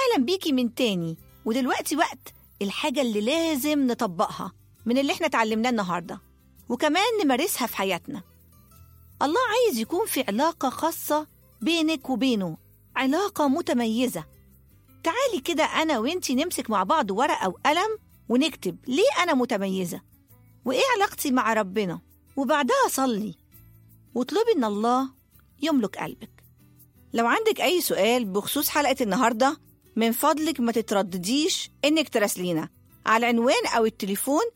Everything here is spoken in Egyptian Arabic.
أهلا بيكي من تاني ودلوقتي وقت الحاجة اللي لازم نطبقها من اللي احنا اتعلمناه النهاردة وكمان نمارسها في حياتنا الله عايز يكون في علاقة خاصة بينك وبينه علاقة متميزة تعالي كده أنا وإنتي نمسك مع بعض ورقة وقلم ونكتب ليه أنا متميزة وإيه علاقتي مع ربنا وبعدها صلي واطلبي إن الله يملك قلبك لو عندك أي سؤال بخصوص حلقة النهاردة من فضلك ما تتردديش إنك تراسلينا على العنوان أو التليفون